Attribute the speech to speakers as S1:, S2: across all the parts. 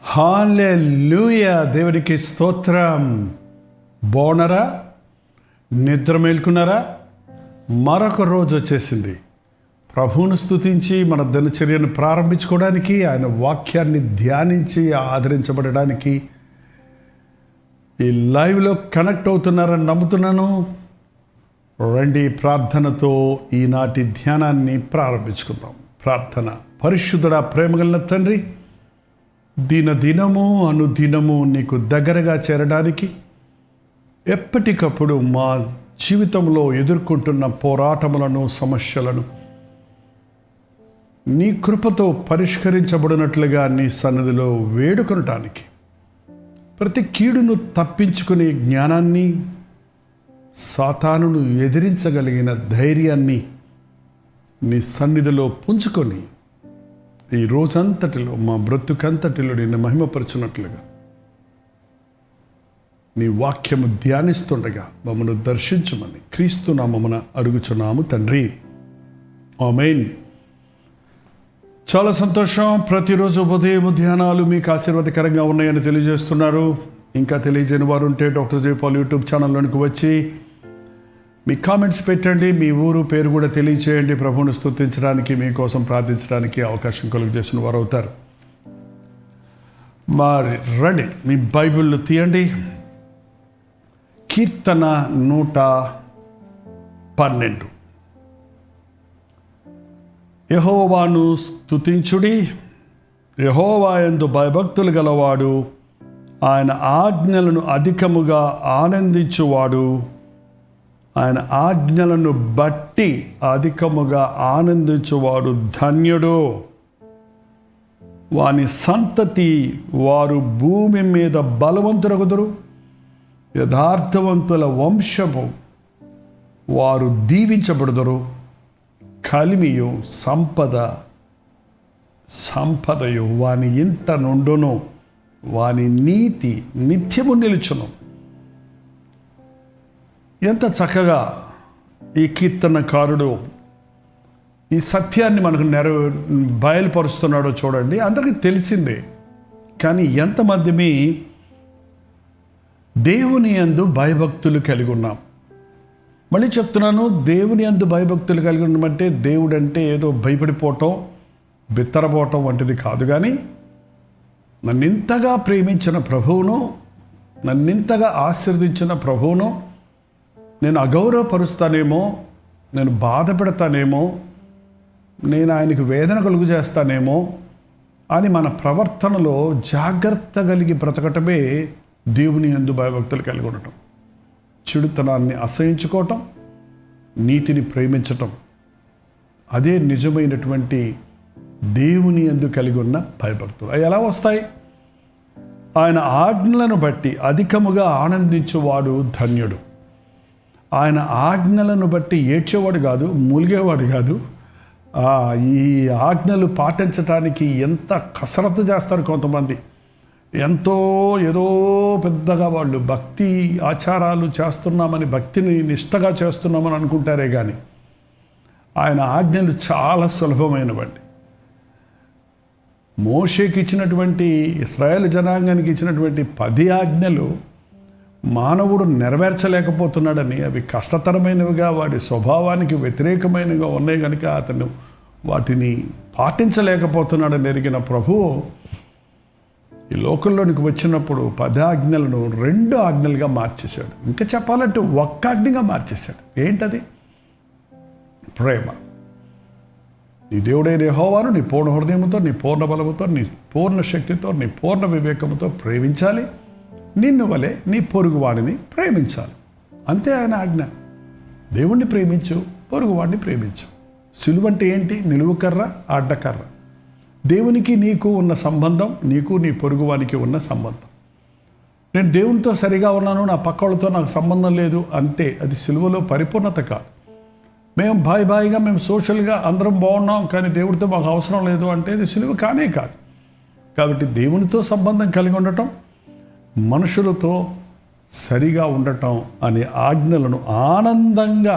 S1: Hallelujah దేవుడికి స్తోత్రం బాగున్నారా నిద్ర మేల్కున్నారా మరొక రోజు వచ్చేసింది ప్రభువును స్తుతించి మన దినచర్యను ప్రారంభించుకోవడానికి ఆయన వాక్యాన్ని ధ్యానించి ఆదరించబడడానికి ఈ లైవ్లో కనెక్ట్ అవుతున్నారని నమ్ముతున్నాను రండి ప్రార్థనతో ఈనాటి ధ్యానాన్ని ప్రారంభించుకుందాం ప్రార్థన పరిశుద్ధుడ ప్రేమగల తండ్రి దిన దినము అనుదినము నీకు దగ్గరగా చేరడానికి ఎప్పటికప్పుడు మా జీవితంలో ఎదుర్కొంటున్న పోరాటములను సమస్యలను నీ కృపతో పరిష్కరించబడినట్లుగా నీ సన్నిధిలో వేడుకొనటానికి ప్రతి కీడును తప్పించుకునే జ్ఞానాన్ని సాతానును ఎదిరించగలిగిన ధైర్యాన్ని నీ సన్నిధిలో పుంజుకొని ఈ రోజంతటిలో మా బ్రతుకంతటిలో నిన్ను మహిమపరచున్నట్లుగా నీ వాక్యము ధ్యానిస్తుండగా మమ్మను దర్శించమని క్రీస్తు నామమున అడుగుచున్నాము తండ్రి ఆమెన్ చాలా సంతోషం ప్రతిరోజు ఉదయం ధ్యానాలు మీకు ఆశీర్వాదకరంగా ఉన్నాయని తెలియజేస్తున్నారు ఇంకా తెలియజేయని వారు ఉంటే డాక్టర్ జయపాల్ యూట్యూబ్ ఛానల్లోనికి వచ్చి మీ కామెంట్స్ పెట్టండి మీ ఊరు పేరు కూడా తెలియచేయండి ప్రభువుని స్తుతించడానికి మీకోసం ప్రార్థించడానికి అవకాశం కలుగు చేసిన వారు అవుతారు మరి రండి మీ బైబిల్ తీయండి కీర్తన నూట పన్నెండు యహోవాను స్తుతించుడి యహోవా ఎందు భయభక్తులు గలవాడు ఆయన ఆజ్ఞలను అధికముగా ఆనందించువాడు ఆయన ఆజ్ఞలను బట్టి అధికముగా ఆనందించువాడు ధన్యుడు వాని సంతతి వారు భూమి మీద బలవంతురగుదురు యథార్థవంతుల వంశము వారు దీవించబడుదురు కలిమియు సంపద సంపదయు వాని ఇంట నుండును వాని నీతి నిత్యము నిలుచును ఎంత చక్కగా ఈ కీర్తనకారుడు ఈ సత్యాన్ని మనకు నెర బయలుపరుస్తున్నాడో చూడండి అందరికీ తెలిసిందే కానీ ఎంతమంది మీ దేవుని యందు భయభక్తులు కలిగి ఉన్నాం మళ్ళీ చెప్తున్నాను దేవుని అందు భయభక్తులు కలిగి ఉండమంటే దేవుడు అంటే ఏదో భయపడిపోవటం బిత్తరపోవటం వంటిది కాదు కానీ నన్నింతగా ప్రేమించిన ప్రభువును నన్నింతగా ఆశీర్వదించిన ప్రభువును నేను అగౌరవపరుస్తానేమో నేను బాధ పెడతానేమో నేను ఆయనకు వేదన కలుగు చేస్తానేమో అని మన ప్రవర్తనలో జాగ్రత్త కలిగి బ్రతకటమే దేవుని ఎందు భయభక్తులు కలిగి ఉండటం చెడుతనాన్ని అసహించుకోవటం నీతిని ప్రేమించటం అదే నిజమైనటువంటి దేవుని ఎందు కలిగి ఉన్న భయభక్తులు అవి ఎలా వస్తాయి ఆయన ఆజ్ఞలను బట్టి అధికముగా ఆనందించేవాడు ధన్యుడు ఆయన ఆజ్ఞలను బట్టి ఏడ్చేవాడు కాదు మూలిగేవాడు కాదు ఆ, ఈ ఆజ్ఞలు పాటించటానికి ఎంత కసరత్తు చేస్తారు కొంతమంది ఎంతో ఏదో పెద్దగా వాళ్ళు భక్తి ఆచారాలు చేస్తున్నామని భక్తిని నిష్టగా చేస్తున్నామని అనుకుంటారే కానీ ఆయన ఆజ్ఞలు చాలా సులభమైనవండి మోషేకి ఇచ్చినటువంటి ఇస్రాయేల్ జనాంగానికి ఇచ్చినటువంటి పది ఆజ్ఞలు మానవుడు నెరవేర్చలేకపోతున్నాడని అవి కష్టతరమైనవిగా వాడి స్వభావానికి వ్యతిరేకమైనవిగా ఉన్నాయి కనుక అతను వాటిని పాటించలేకపోతున్నాడని ఎరిగిన ప్రభువు ఈ లోకంలోనికి వచ్చినప్పుడు పది ఆజ్ఞలను రెండు ఆజ్ఞలుగా మార్చేశాడు ఇంకా చెప్పాలంటే ఒక్క ఆజ్ఞగా మార్చేశాడు ఏంటది ప్రేమ నీ దేవుడైన యెహోవాను నీ పూర్ణ హృదయంతో నీ పూర్ణ బలముతో నీ పూర్ణ శక్తితో నీ పూర్ణ వివేకముతో ప్రేమించాలి నిన్ను వలె నీ పొరుగువాడిని ప్రేమించాలి అంతే ఆయన ఆజ్ఞ దేవుణ్ణి ప్రేమించు పొరుగువాడిని ప్రేమించు సిలువంటే ఏంటి నిలువు కర్ర అడ్డకర్ర దేవునికి నీకు ఉన్న సంబంధం నీకు నీ పొరుగువానికి ఉన్న సంబంధం నేను దేవునితో సరిగా ఉన్నాను నా పక్కవాళ్ళతో నాకు సంబంధం లేదు అంటే అది సిలువలో పరిపూర్ణత కాదు మేము బాయ్ బాయిగా మేము సోషల్గా అందరం బాగున్నాం కానీ దేవుడితో మాకు అవసరం లేదు అంటే ఇది సిలువ కానే కాదు కాబట్టి దేవునితో సంబంధం కలిగి ఉండటం మనుషులతో సరిగా ఉండటం అనే ఆజ్ఞలను ఆనందంగా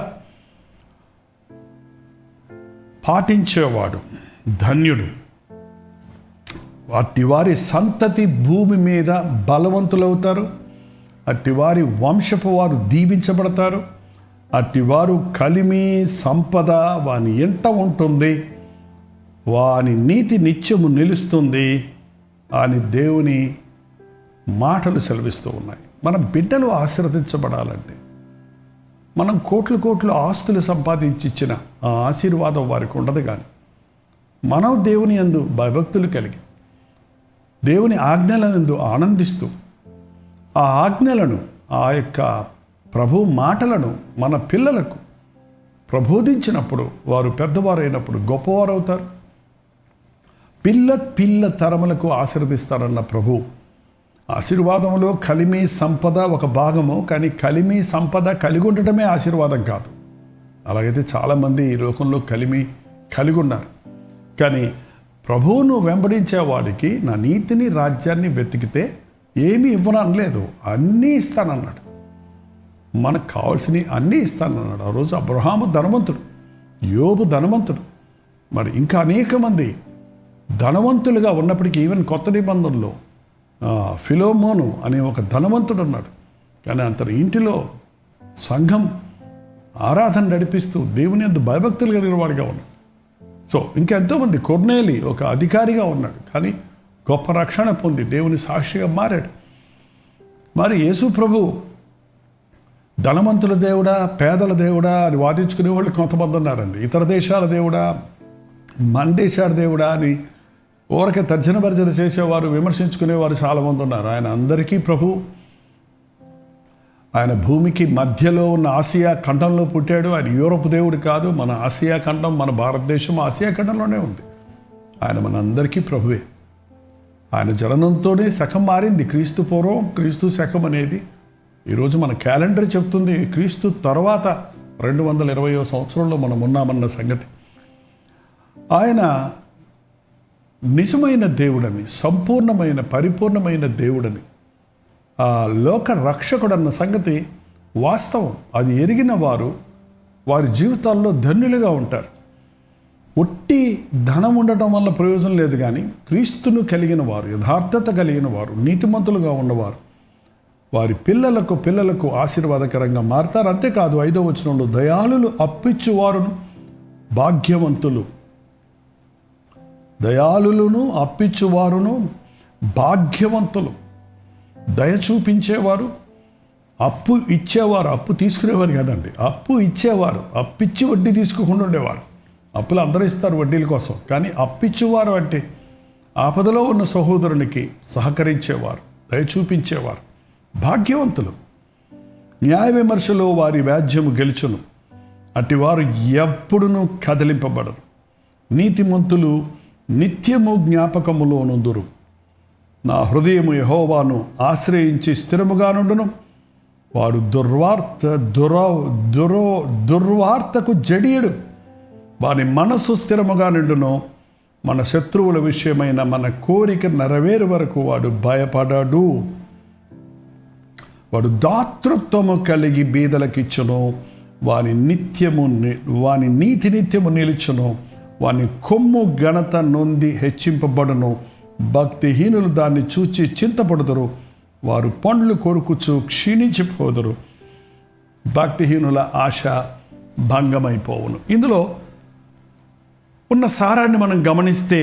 S1: పాటించేవాడు ధన్యుడు అట్టి వారి సంతతి భూమి మీద బలవంతులవుతారు అట్టి వారి వంశపు వారు దీవించబడతారు అట్టి వారు కలిమి సంపద వాని ఎంట ఉంటుంది వాని నీతి నిత్యము నిలుస్తుంది అని దేవుని మాటలు సెలవిస్తూ ఉన్నాయి మన బిడ్డలు ఆశీర్వదించబడాలంటే మనం కోట్లు కోట్లు ఆస్తులు సంపాదించి ఇచ్చిన ఆ ఆశీర్వాదం వారికి ఉండదు కానీ మనం దేవుని యందు భయభక్తులు కలిగి దేవుని ఆజ్ఞలనందు ఆనందిస్తూ ఆ ఆజ్ఞలను ఆ యొక్క ప్రభు మాటలను మన పిల్లలకు ప్రబోధించినప్పుడు వారు పెద్దవారైనప్పుడు గొప్పవారు అవుతారు పిల్ల పిల్ల తరములకు ఆశీర్వదిస్తారన్న ప్రభు ఆశీర్వాదంలో కలిమి సంపద ఒక భాగము కానీ కలిమి సంపద కలిగి ఉండటమే ఆశీర్వాదం కాదు అలాగైతే చాలామంది ఈ లోకంలో కలిమి కలిగి ఉన్నారు కానీ ప్రభువును వెంబడించే వాడికి నా నీతిని రాజ్యాన్ని వెతికితే ఏమీ ఇవ్వను అనలేదు అన్నీ ఇస్తానన్నాడు మనకు కావాల్సినవి అన్నీ ఇస్తానన్నాడు ఆ రోజు అబ్రహాము ధనవంతుడు యోబు ధనవంతుడు మరి ఇంకా అనేక మంది ధనవంతులుగా ఉన్నప్పటికీ ఈవెన్ కొత్త నిబంధనలో ఆ, ఫిలోమోను అనే ఒక ధనవంతుడు ఉన్నాడు కానీ అతని ఇంటిలో సంఘం ఆరాధన నడిపిస్తూ దేవుని ఎందు భయభక్తులు కలిగిన వాడిగా ఉన్నాడు సో ఇంకా ఎంతోమంది కొర్నేలి ఒక అధికారిగా ఉన్నాడు కానీ గొప్ప రక్షణ పొంది దేవుని సాక్షిగా మారాడు మరి యేసు ప్రభు ధనవంతుల దేవుడా పేదల దేవుడా అని వాదించుకునే వాళ్ళు కొంతమంది ఉన్నారండి ఇతర దేశాల దేవుడా మన దేశాల దేవుడా అని ఊరకే తర్జన భర్జన చేసేవారు విమర్శించుకునేవారు చాలామంది ఉన్నారు ఆయన అందరికీ ప్రభు ఆయన భూమికి మధ్యలో ఉన్న ఆసియా ఖండంలో పుట్టాడు ఆయన యూరోప్ దేవుడు కాదు మన ఆసియా ఖండం మన భారతదేశం ఆసియా ఖండంలోనే ఉంది ఆయన మన అందరికీ ప్రభువే ఆయన జననంతోనే శకం మారింది క్రీస్తు పూర్వం క్రీస్తు శకం అనేది ఈరోజు మన క్యాలెండర్ చెప్తుంది క్రీస్తు తర్వాత రెండు వందల ఇరవయో సంవత్సరంలో మనం ఉన్నామన్న సంగతి ఆయన నిజమైన దేవుడని సంపూర్ణమైన పరిపూర్ణమైన దేవుడని ఆ లోక రక్షకుడన్న సంగతి వాస్తవం అది ఎరిగిన వారు వారి జీవితాల్లో ధన్యులుగా ఉంటారు ఒట్టి ధనం ఉండటం వల్ల ప్రయోజనం లేదు కానీ క్రీస్తును కలిగిన వారు యథార్థత కలిగిన వారు నీతిమంతులుగా ఉన్నవారు వారి పిల్లలకు పిల్లలకు ఆశీర్వాదకరంగా మారతారు అంతేకాదు ఐదో వచనంలో దయాళులు అప్పిచ్చువారును భాగ్యవంతులు దయాళులను అప్పిచ్చువారును భాగ్యవంతులు దయ చూపించేవారు అప్పు ఇచ్చేవారు అప్పు తీసుకునేవారు కదండి అప్పు ఇచ్చేవారు అప్పిచ్చి వడ్డీ తీసుకోకుండా ఉండేవారు అప్పులు అందరూ ఇస్తారు వడ్డీల కోసం కానీ అప్పిచ్చేవారు అంటే ఆపదలో ఉన్న సహోదరునికి సహకరించేవారు దయ చూపించేవారు భాగ్యవంతులు న్యాయ విమర్శలో వారి వ్యాజ్యము గెలుచును అటివారు ఎప్పుడునూ కదిలింపబడరు నీతిమంతులు నిత్యము జ్ఞాపకములో నుందురు నా హృదయము యహోవాను ఆశ్రయించి స్థిరముగా నుండును వాడు దుర్వార్త దురో దురో దుర్వార్తకు జడియడు వాని మనస్సు స్థిరముగా నిండును మన శత్రువుల విషయమైన మన కోరిక నెరవేరు వరకు వాడు భయపడడు వాడు దాతృత్వము కలిగి బీదలకిచ్చును వాని నిత్యము ని- వాని నీతి నిత్యము నిలుచును వాని కొమ్ము ఘనత నొంది హెచ్చింపబడును భక్తిహీనులు దాన్ని చూచి చింతపడుదురు వారు పండ్లు కొరుకుచు క్షీణించిపోదురు భక్తిహీనుల ఆశ భంగమైపోవును ఇందులో ఉన్న సారాన్ని మనం గమనిస్తే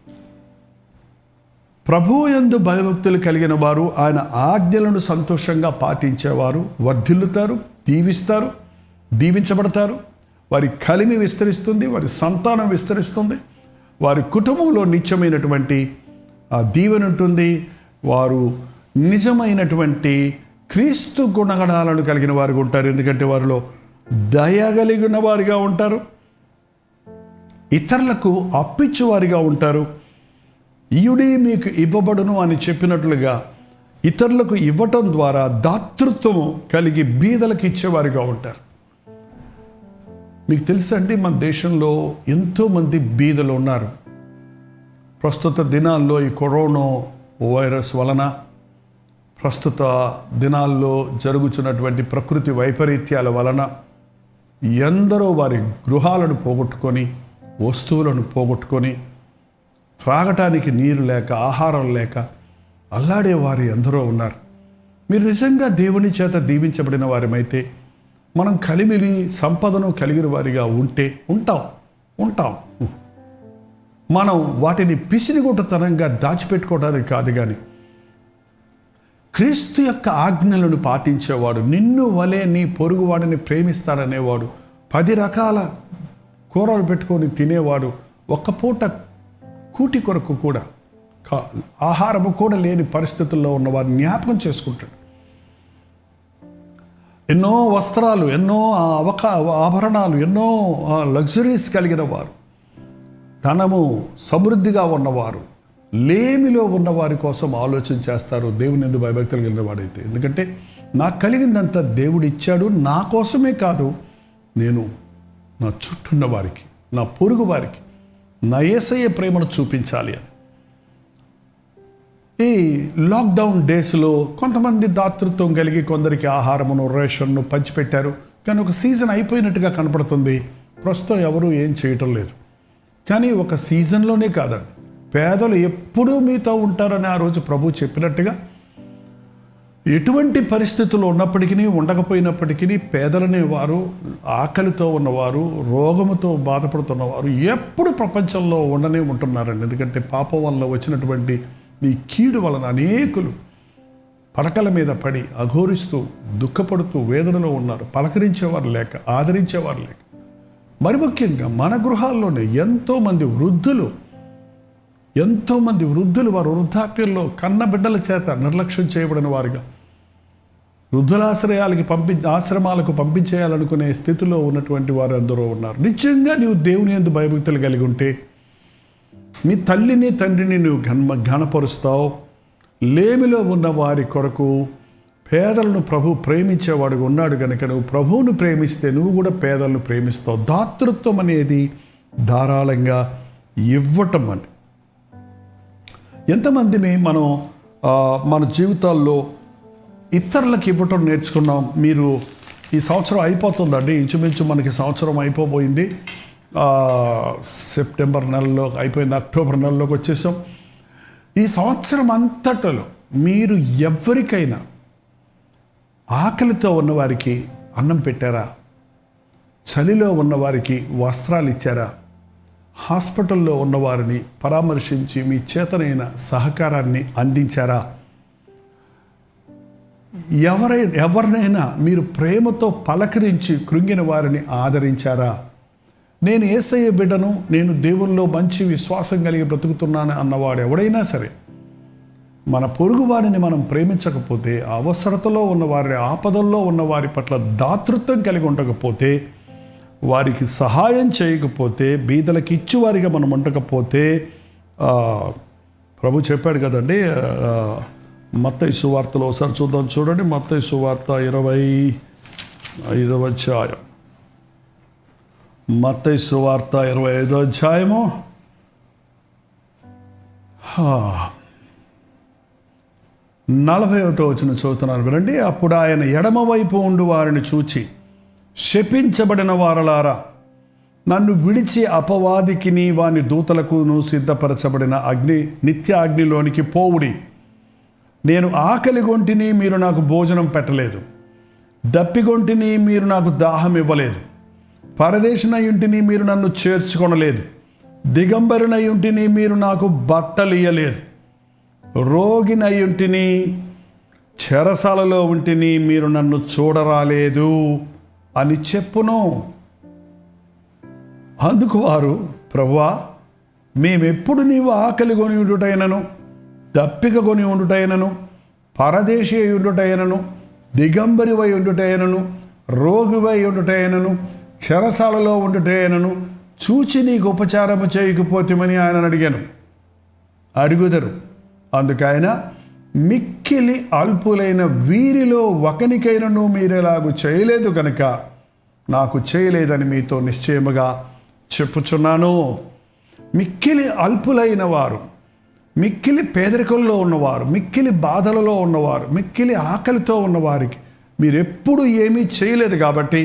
S1: ప్రభువు యందు భయభక్తులు కలిగిన వారు ఆయన ఆజ్ఞలను సంతోషంగా పాటించేవారు వర్ధిల్లుతారు దీవిస్తారు దీవించబడతారు వారి కలిమి విస్తరిస్తుంది వారి సంతానం విస్తరిస్తుంది వారి కుటుంబంలో నిత్యమైనటువంటి ఆ దీవెన ఉంటుంది వారు నిజమైనటువంటి క్రీస్తు గుణగణాలను కలిగిన వారుగా ఉంటారు ఎందుకంటే వారిలో దయ కలిగిన వారిగా ఉంటారు ఇతరులకు అప్పిచ్చేవారిగా ఉంటారు ఇయుడి మీకు ఇవ్వబడును అని చెప్పినట్లుగా ఇతరులకు ఇవ్వటం ద్వారా దాతృత్వము కలిగి బీదలకు ఇచ్చేవారిగా ఉంటారు మీకు తెలుసండి మన దేశంలో ఎంతోమంది బీదలు ఉన్నారు ప్రస్తుత దినాల్లో ఈ కరోనా వైరస్ వలన ప్రస్తుత దినాల్లో జరుగుతున్నటువంటి ప్రకృతి వైపరీత్యాల వలన ఎందరో వారి గృహాలను పోగొట్టుకొని వస్తువులను పోగొట్టుకొని త్రాగటానికి నీరు లేక ఆహారం లేక అల్లాడే వారు ఎందరో ఉన్నారు మీరు నిజంగా దేవుని చేత దీవించబడిన వారమైతే మనం కలిమిలి సంపదను కలిగిన వారిగా ఉంటే ఉంటాం ఉంటాం మనం వాటిని పిసినిగొట్టతనంగా దాచిపెట్టుకోవడానికి కాదు కానీ క్రీస్తు యొక్క ఆజ్ఞలను పాటించేవాడు నిన్ను వలె నీ పొరుగువాడిని ప్రేమిస్తాడనేవాడు పది రకాల కూరలు పెట్టుకొని తినేవాడు ఒక్క పూట కూటి కొరకు కూడా కా- ఆహారము కూడా లేని పరిస్థితుల్లో ఉన్నవారు జ్ఞాపకం చేసుకుంటాడు ఎన్నో వస్త్రాలు ఎన్నో ఆ అవకా ఆభరణాలు ఎన్నో లగ్జరీస్ కలిగిన వారు ధనము సమృద్ధిగా ఉన్నవారు లేమిలో ఉన్నవారి కోసం ఆలోచన చేస్తారు దేవుని ఎందుకు భయభక్తులు కలిగిన వాడైతే ఎందుకంటే నాకు కలిగిందంతా దేవుడు ఇచ్చాడు నా కోసమే కాదు నేను నా చుట్టూన్న వారికి నా పొరుగు వారికి నా ఏసయ్య ప్రేమను చూపించాలి అని ఈ లాక్డౌన్ డేస్లో కొంతమంది దాతృత్వం కలిగి కొందరికి ఆహారమును రేషన్ను పంచిపెట్టారు కానీ ఒక సీజన్ అయిపోయినట్టుగా కనపడుతుంది ప్రస్తుతం ఎవరు ఏం చేయటం లేదు కానీ ఒక సీజన్లోనే కాదండి పేదలు ఎప్పుడూ మీతో ఉంటారని ఆ రోజు ప్రభు చెప్పినట్టుగా ఎటువంటి పరిస్థితులు ఉన్నప్పటికీ ఉండకపోయినప్పటికీ పేదలనే వారు ఆకలితో ఉన్నవారు రోగముతో బాధపడుతున్నవారు ఎప్పుడు ప్రపంచంలో ఉండనే ఉంటున్నారండి ఎందుకంటే పాపం వల్ల వచ్చినటువంటి ఈ కీడు వలన అనేకులు పడకల మీద పడి అఘోరిస్తూ దుఃఖపడుతూ వేదనలో ఉన్నారు పలకరించేవారు లేక ఆదరించేవారు లేక మరి ముఖ్యంగా మన గృహాల్లోనే ఎంతోమంది వృద్ధులు ఎంతోమంది వృద్ధులు వారు వృద్ధాప్యంలో కన్న బిడ్డల చేత నిర్లక్ష్యం చేయబడిన వారుగా వృద్ధులాశ్రయాలకి పంపి ఆశ్రమాలకు పంపించేయాలనుకునే స్థితిలో ఉన్నటువంటి వారు ఎందరో ఉన్నారు నిజంగా నీవు దేవుని ఎందు భయభక్తులు కలిగి ఉంటే మీ తల్లిని తండ్రిని నువ్వు ఘన ఘనపరుస్తావు లేమిలో ఉన్న వారి కొరకు పేదలను ప్రభు ప్రేమించేవాడు ఉన్నాడు కనుక నువ్వు ప్రభువును ప్రేమిస్తే నువ్వు కూడా పేదలను ప్రేమిస్తావు దాతృత్వం అనేది ధారాళంగా ఇవ్వటం అని ఎంతమందిని మనం ఆ, మన జీవితాల్లో ఇతరులకు ఇవ్వటం నేర్చుకున్నాం మీరు ఈ సంవత్సరం అయిపోతుందండి ఇంచుమించు మనకి సంవత్సరం అయిపోబోయింది ఆ, సెప్టెంబర్ నెలలో అయిపోయింది అక్టోబర్ నెలలోకి వచ్చేసాం ఈ సంవత్సరం అంతటిలో మీరు ఎవరికైనా ఆకలితో ఉన్నవారికి అన్నం పెట్టారా చలిలో ఉన్నవారికి వస్త్రాలు ఇచ్చారా హాస్పిటల్లో ఉన్నవారిని పరామర్శించి మీ చేతనైన సహకారాన్ని అందించారా ఎవరై ఎవరినైనా మీరు ప్రేమతో పలకరించి కృంగిన వారిని ఆదరించారా నేను ఏసయ్య బిడ్డను నేను దేవుల్లో మంచి విశ్వాసం కలిగి బ్రతుకుతున్నాను అన్నవాడు ఎవడైనా సరే మన పొరుగు వారిని మనం ప్రేమించకపోతే అవసరతలో ఉన్న వారి ఆపదల్లో ఉన్న వారి పట్ల దాతృత్వం కలిగి ఉండకపోతే వారికి సహాయం చేయకపోతే బీదలకి ఇచ్చువారిగా మనం ఉండకపోతే ఆ, ప్రభు చెప్పాడు కదండి ఆ, మత్తయి సువార్తలో ఒకసారి చూద్దాం చూడండి మత్తయి సువార్త ఇరవై ఐదవ అధ్యాయం మత్తయి సువార్త ఇరవై ఐదో అధ్యాయము హా. నలభై ఒకటో వచ్చిన చదువుతున్నాను వినండి అప్పుడు ఆయన ఎడమ వైపు ఉండు వారిని చూచి శపించబడిన వారలారా నన్ను విడిచి అపవాదికిని వాని దూతలకును సిద్ధపరచబడిన అగ్ని నిత్య అగ్నిలోనికి పోవుడి నేను ఆకలి గొంటిని మీరు నాకు భోజనం పెట్టలేదు దప్పిగొంటిని మీరు నాకు దాహం ఇవ్వలేదు పరదేశనయుంటిని మీరు నన్ను చేర్చుకొనలేదు దిగంబరినయుంటిని మీరు నాకు బట్టలు ఇయ్యలేదు రోగినయుంటిని చెరసాలలో ఉంటిని మీరు నన్ను చూడరాలేదు అని చెప్పును అందుకు వారు ప్రభువా మేమెప్పుడు నీవు ఆకలి కొని ఉండుటైనను దప్పిక కొని ఉండుటైనను పరదేశీ అయి ఉండుటైనను దిగంబరివై ఉండుటైనను రోగివై ఉండుటైనను చెరసాలలో ఉండుటైనను చూచి నీకు ఉపచారము చేయకపోతేమని ఆయన అడిగాను అడుగుదరు అందుకైన మిక్కిలి అల్పులైన వీరిలో ఒకనికైనను మీరెలాగు చేయలేదు కనుక నాకు చేయలేదని మీతో నిశ్చయముగా చెప్పుచున్నాను మిక్కిలి అల్పులైన వారు మిక్కిలి పేదరికంలో ఉన్నవారు మిక్కిలి బాధలలో ఉన్నవారు మిక్కిలి ఆకలితో ఉన్నవారికి మీరు ఎప్పుడు ఏమీ చేయలేదు కాబట్టి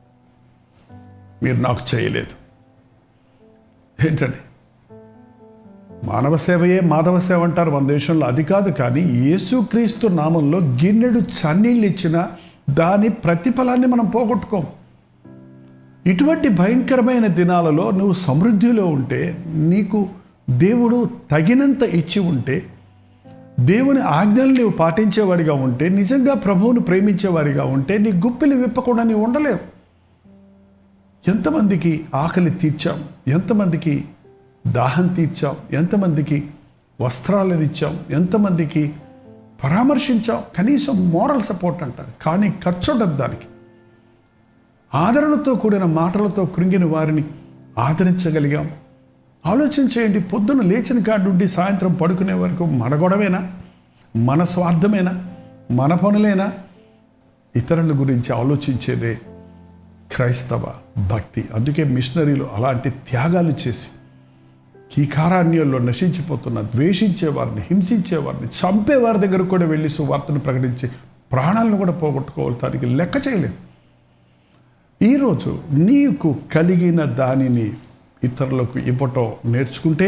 S1: మీరు నాకు చేయలేదు ఏంటండి మానవ సేవయే మాధవ సేవ అంటారు మన దేశంలో అది కాదు కానీ యేసుక్రీస్తు నామంలో గిన్నెడు చన్నీళ్ళు ఇచ్చిన దాని ప్రతిఫలాన్ని మనం పోగొట్టుకోం ఇటువంటి భయంకరమైన దినాలలో నువ్వు సమృద్ధిలో ఉంటే నీకు దేవుడు తగినంత ఇచ్చి ఉంటే దేవుని ఆజ్ఞలు నీవు పాటించేవాడిగా ఉంటే నిజంగా ప్రభువును ప్రేమించేవాడిగా ఉంటే నీ గుప్పిలి విప్పకుండా నీవు ఉండలేవు ఎంతమందికి ఆకలి తీర్చాం ఎంతమందికి దాహం తీర్చాం ఎంతమందికి వస్త్రాలను ఇచ్చాం ఎంతమందికి పరామర్శించాం కనీసం మోరల్ సపోర్ట్ అంటారు కానీ ఖర్చు ఉండదు దానికి ఆదరణతో కూడిన మాటలతో కృంగిన వారిని ఆదరించగలిగాం ఆలోచన చేయండి పొద్దున లేచిన కాడి నుండి సాయంత్రం పడుకునే వరకు మన గొడవేనా మన స్వార్థమేనా మన పనులేనా ఇతరుల గురించి ఆలోచించేదే క్రైస్తవ భక్తి అందుకే మిషనరీలు అలాంటి త్యాగాలు చేసి కీకారాణ్యంలో నశించిపోతున్న ద్వేషించే వారిని హింసించే వారిని చంపే వారి దగ్గర కూడా వెళ్ళి సువార్తను ప్రకటించి ప్రాణాలను కూడా పోగొట్టుకోవాలి దానికి లెక్క చేయలేదు ఈరోజు నీకు కలిగిన దానిని ఇతరులకు ఇవ్వటం నేర్చుకుంటే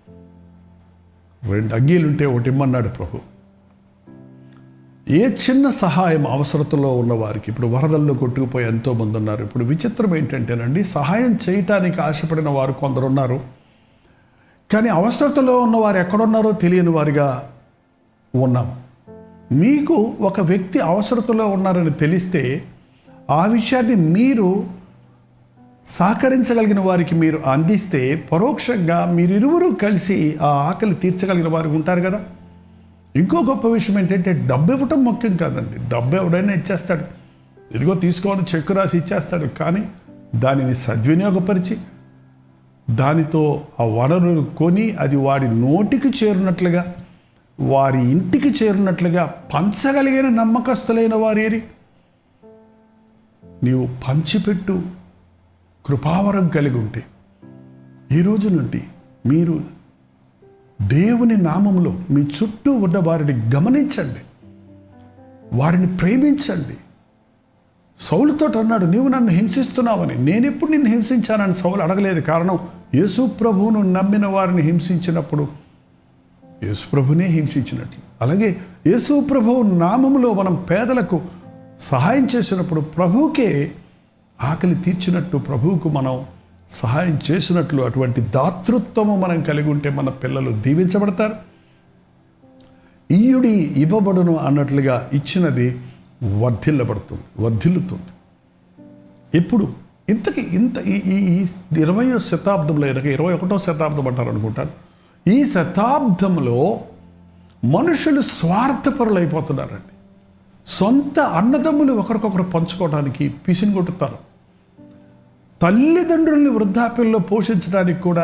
S1: రెండు అంగీలుంటే ఒకటి ఇమ్మన్నాడు ప్రభు ఏ చిన్న సహాయం అవసరతలో ఉన్న వారికి ఇప్పుడు వరదల్లో కొట్టుకుపోయి ఎంతో మంది ఉన్నారు ఇప్పుడు విచిత్రం ఏంటంటేనండి సహాయం చేయటానికి ఆశపడిన వారు కొందరు ఉన్నారు కానీ అవసరతలో ఉన్న వారు ఎక్కడున్నారో తెలియని వారిగా ఉన్నాం మీకు ఒక వ్యక్తి అవసరతలో ఉన్నారని తెలిస్తే ఆ విషయాన్ని మీరు సహకరించగలిగిన వారికి మీరు అందిస్తే పరోక్షంగా మీరిరువురు కలిసి ఆ ఆకలి తీర్చగలిగిన వారు ఉంటారు కదా ఇంకో గొప్ప విషయం ఏంటంటే డబ్బు ఇవ్వటం ముఖ్యం కాదండి డబ్బు ఎవడైనా ఇచ్చేస్తాడు ఇదిగో తీసుకోని చెక్కు రాసి ఇచ్చేస్తాడు కానీ దానిని సద్వినియోగపరిచి దానితో ఆ వనరులు కొని అది వాడి నోటికి చేరినట్లుగా వారి ఇంటికి చేరినట్లుగా పంచగలిగిన నమ్మకస్తులైన వారేరి నీవు పంచిపెట్టు కృపావరం కలిగి ఉంటే ఈ రోజు నుండి మీరు దేవుని నామంలో మీ చుట్టూ ఉన్న వారిని గమనించండి వారిని ప్రేమించండి సౌలుతో అన్నాడు నీవు నన్ను హింసిస్తున్నావని నేను ఎప్పుడు నిన్ను హింసించానని సౌలు అడగలేదు కారణం యేసు ప్రభువును నమ్మిన వారిని హింసించినప్పుడు యేసు ప్రభునే హింసించినట్లు అలాగే యేసు ప్రభువు నామములో మనం పేదలకు సహాయం చేసినప్పుడు ప్రభువుకే ఆకలి తీర్చినట్టు ప్రభువుకు మనం సహాయం చేసినట్లు అటువంటి దాతృత్వము మనం కలిగి ఉంటే మన పిల్లలు దీవించబడతారు ఈయుడి ఇవ్వబడును అన్నట్లుగా ఇచ్చినది వర్ధిల్లబడుతుంది వర్ధిల్లుతుంది ఎప్పుడు ఇంతకి ఇంత ఈ ఈ ఈ ఇరవై శతాబ్దంలో ఇరవై ఇరవై ఒకటో శతాబ్దం అంటారు అనుకుంటాను ఈ శతాబ్దంలో మనుషులు స్వార్థపరులు అయిపోతున్నారండి సొంత అన్నదమ్ములు ఒకరికొకరు పంచుకోవడానికి పిసిని కొట్టుతారు తల్లిదండ్రుల్ని వృద్ధాప్యంలో పోషించడానికి కూడా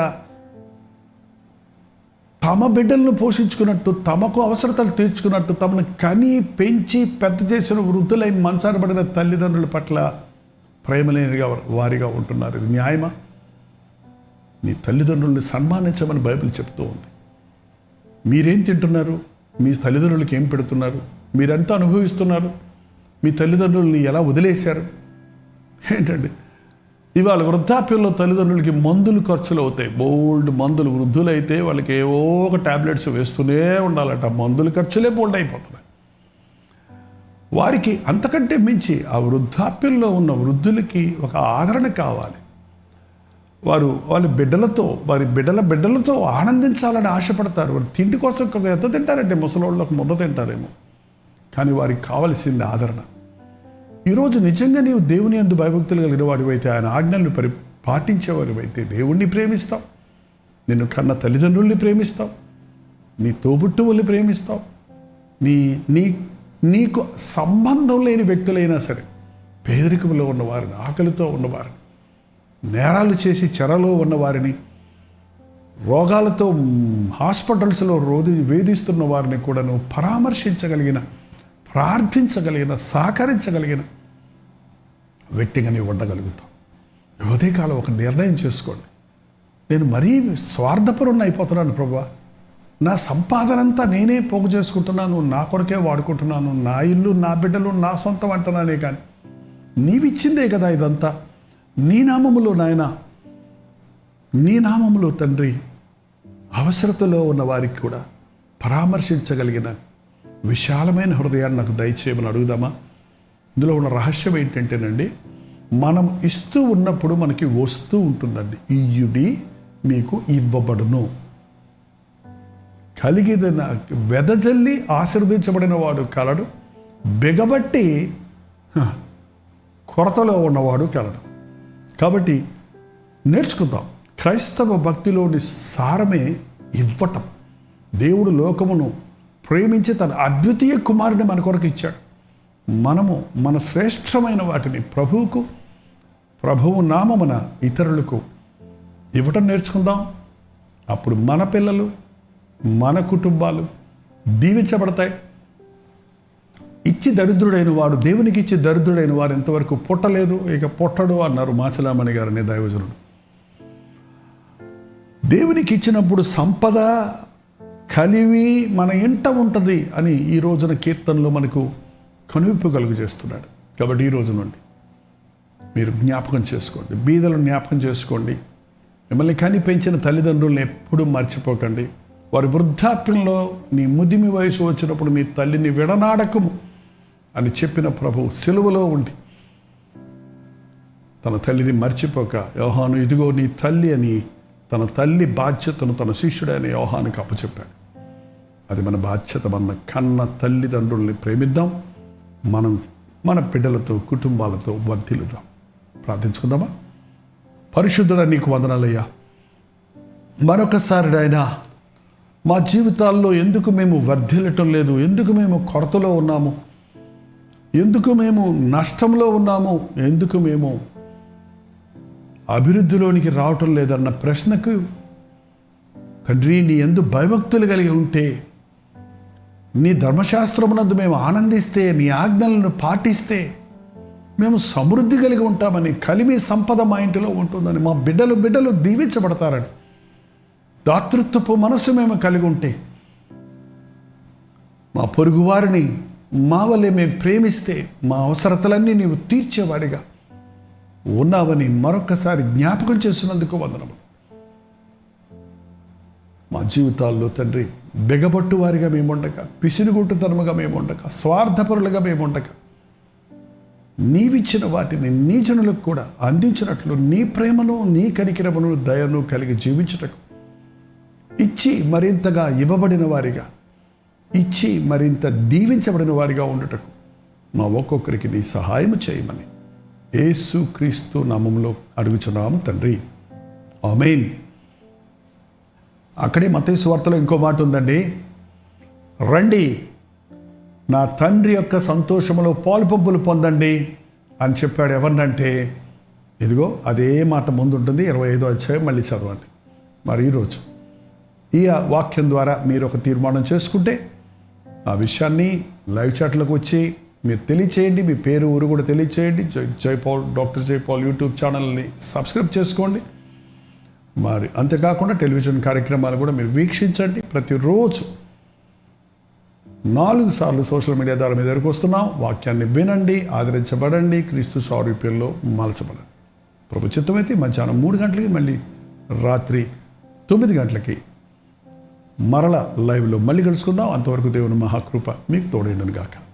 S1: తమ బిడ్డలను పోషించుకున్నట్టు తమకు అవసరతలు తీర్చుకున్నట్టు తమను కని పెంచి పెద్ద చేసిన వృద్ధులై మంచానబడిన తల్లిదండ్రుల పట్ల ప్రేమలేనిగా వారిగా ఉంటున్నారు ఇది న్యాయమా నీ తల్లిదండ్రుల్ని సన్మానించమని బైబిల్ చెప్తూ ఉంది మీరేం తింటున్నారు మీ తల్లిదండ్రులకి ఏం పెడుతున్నారు మీరెంత అనుభవిస్తున్నారు మీ తల్లిదండ్రుల్ని ఎలా వదిలేశారు ఏంటండి ఇవాళ వృద్ధాప్యంలో తల్లిదండ్రులకి మందులు ఖర్చులు అవుతాయి బోల్డ్ మందులు వృద్ధులైతే వాళ్ళకి ఏవో ఒక టాబ్లెట్స్ వేస్తూనే ఉండాలట మందుల ఖర్చులే బోల్డ్ అయిపోతున్నాయి వారికి అంతకంటే మించి ఆ వృద్ధాప్యంలో ఉన్న వృద్ధులకి ఒక ఆదరణ కావాలి వారు వాళ్ళ బిడ్డలతో వారి బిడ్డల బిడ్డలతో ఆనందించాలని ఆశపడతారు వారు తిండి కోసం ఒక ఎంత తింటారంటే ముసలోళ్ళకు ముద్ద తింటారేమో కానీ వారికి కావలసింది ఆదరణ ఈరోజు నిజంగా నీవు దేవుని ఎందు భయభక్తులు కలిగిన వాడివైతే ఆయన ఆజ్ఞలను పరి పాటించేవారివైతే దేవుణ్ణి ప్రేమిస్తావు నిన్ను కన్న తల్లిదండ్రుల్ని ప్రేమిస్తావు నీ తోబుట్టువుల్ని ప్రేమిస్తావు నీ నీ నీకు సంబంధం లేని వ్యక్తులైనా సరే పేదరికంలో ఉన్నవారిని ఆకలితో ఉన్నవారిని నేరాలు చేసి చెరలో ఉన్నవారిని రోగాలతో హాస్పిటల్స్లో రోది వేధిస్తున్న వారిని కూడా నువ్వు పరామర్శించగలిగిన ప్రార్థించగలిగిన సహకరించగలిగిన వ్యక్తిగా నీవు ఉండగలుగుతావు ఉదయకాలం ఒక నిర్ణయం చేసుకోండి నేను మరీ స్వార్థపరుణ్ణి అయిపోతున్నాను ప్రభా నా సంపాదన అంతా నేనే పోగు చేసుకుంటున్నాను నా కొరకే వాడుకుంటున్నాను నా ఇల్లు నా బిడ్డలు నా సొంతం అంటున్నానే కానీ నీవిచ్చిందే కదా ఇదంతా నీ నామములో నాయన నీ నామములో తండ్రి అవసరతలో ఉన్న వారికి కూడా పరామర్శించగలిగిన విశాలమైన హృదయాన్ని నాకు దయచేయమని అడుగుదామా ఇందులో ఉన్న రహస్యం ఏంటంటేనండి మనం ఇస్తూ ఉన్నప్పుడు మనకి వస్తూ ఉంటుందండి ఇయ్యుడి మీకు ఇవ్వబడును కలిగిన వెదజల్లి ఆశీర్వదించబడిన వాడు కలడు బిగబట్టి హ, కొరతలో ఉన్నవాడు కలడు కాబట్టి నేర్చుకుందాం క్రైస్తవ భక్తిలోని సారమే ఇవ్వటం దేవుడు లోకమును ప్రేమించి తన అద్వితీయ కుమారుని మన కొరకు ఇచ్చాడు మనము మన శ్రేష్టమైన వాటిని ప్రభువుకు ప్రభువు నామమున ఇతరులకు ఇవ్వటం నేర్చుకుందాం అప్పుడు మన పిల్లలు మన కుటుంబాలు దీవించబడతాయి ఇచ్చి దరిద్రుడైన వాడు దేవునికి ఇచ్చి దరిద్రుడైన వారు ఇంతవరకు పుట్టలేదు ఇక పుట్టడు అన్నారు మాచలామణి గారని దైవజనుడు దేవునికి ఇచ్చినప్పుడు సంపద కలివి మన ఇంట ఉంటుంది అని ఈ రోజున కీర్తనలో మనకు కనువిప్పు కలుగు చేస్తున్నాడు కాబట్టి ఈ రోజు నుండి మీరు జ్ఞాపకం చేసుకోండి బీదలను జ్ఞాపకం చేసుకోండి మిమ్మల్ని కని పెంచిన తల్లిదండ్రులను ఎప్పుడూ మర్చిపోకండి వారి వృద్ధాప్యంలో నీ ముదిమి వయసు వచ్చినప్పుడు నీ తల్లిని విడనాడకము అని చెప్పిన ప్రభు సిలువలో ఉండి తన తల్లిని మర్చిపోక యోహాను ఇదిగో నీ తల్లి అని తన తల్లి బాధ్యతను తన శిష్యుడైన యోహానికి అప్పచెప్పాడు అది మన బాధ్యత మన కన్న తల్లిదండ్రుల్ని ప్రేమిద్దాం మనం మన బిడ్డలతో కుటుంబాలతో వర్ధిల్లుదాం ప్రార్థించుకుందామా పరిశుద్ధుడ నీకు వందనాలయ్యా మరొకసారి ఆయన మా జీవితాల్లో ఎందుకు మేము వర్ధిల్లటం లేదు ఎందుకు మేము కొరతలో ఉన్నాము ఎందుకు మేము నష్టంలో ఉన్నాము ఎందుకు మేము అభివృద్ధిలోనికి రావటం లేదన్న ప్రశ్నకు తండ్రి నీ ఎందు భయభక్తులు కలిగి ఉంటే నీ ధర్మశాస్త్రమునందు మేము ఆనందిస్తే నీ ఆజ్ఞలను పాటిస్తే మేము సమృద్ధి కలిగి ఉంటామని కలిమి సంపద మా ఇంటిలో ఉంటుందని మా బిడ్డలు బిడ్డలు దీవించబడతారని దాతృత్వపు మనసు మేము కలిగి ఉంటే మా పొరుగువారిని మా వల్లే మేము ప్రేమిస్తే మా అవసరతలన్నీ నీవు తీర్చేవాడిగా ఉన్నావని మరొకసారి జ్ఞాపకం చేసినందుకు వందనము మా జీవితాల్లో తండ్రి బెగబట్టు వారిగా మేముండగా పిసినుగుట్టుతనముగా మేముండగా స్వార్థపరులుగా మేముండగా నీవిచ్చిన వాటిని నీ జనులకు కూడా అందించినట్లు నీ ప్రేమను నీ కనికిరమును దయను కలిగి జీవించుటకు ఇచ్చి మరింతగా ఇవ్వబడిన వారిగా ఇచ్చి మరింత దీవించబడిన వారిగా ఉండుటకు మా ఒక్కొక్కరికి నీ సహాయం చేయమని యేసు క్రీస్తు నామంలో అడుగుచున్నాము తండ్రి ఆమెన్ అక్కడే మతేసు వార్తలో ఇంకో మాట ఉందండి రండి నా తండ్రి యొక్క సంతోషములో పాలుపంపులు పొందండి అని చెప్పాడు ఎవరినంటే ఇదిగో అదే మాట ముందు ఉంటుంది ఇరవై ఐదో అధ్యాయం మళ్ళీ చదవండి మరి ఈరోజు ఈ వాక్యం ద్వారా మీరు ఒక తీర్మానం చేసుకుంటే ఆ విషయాన్ని లైవ్ చాట్లకు వచ్చి మీరు తెలియచేయండి మీ పేరు ఊరు కూడా తెలియచేయండి జై జైపాల్ డాక్టర్ జైపాల్ యూట్యూబ్ ఛానల్ని సబ్స్క్రైబ్ చేసుకోండి మరి అంతేకాకుండా టెలివిజన్ కార్యక్రమాలు కూడా మీరు వీక్షించండి ప్రతిరోజు నాలుగు సార్లు సోషల్ మీడియా ద్వారా మీ దగ్గరకు వస్తున్నాం వాక్యాన్ని వినండి ఆదరించబడండి క్రీస్తు సారూప్యంలో మలచబడండి ప్రభు చిత్తమైతే మధ్యాహ్నం మూడు గంటలకి మళ్ళీ రాత్రి తొమ్మిది గంటలకి మరల లైవ్లో మళ్ళీ కలుసుకుందాం అంతవరకు దేవుని మహాకృప మీకు తోడైండను గాక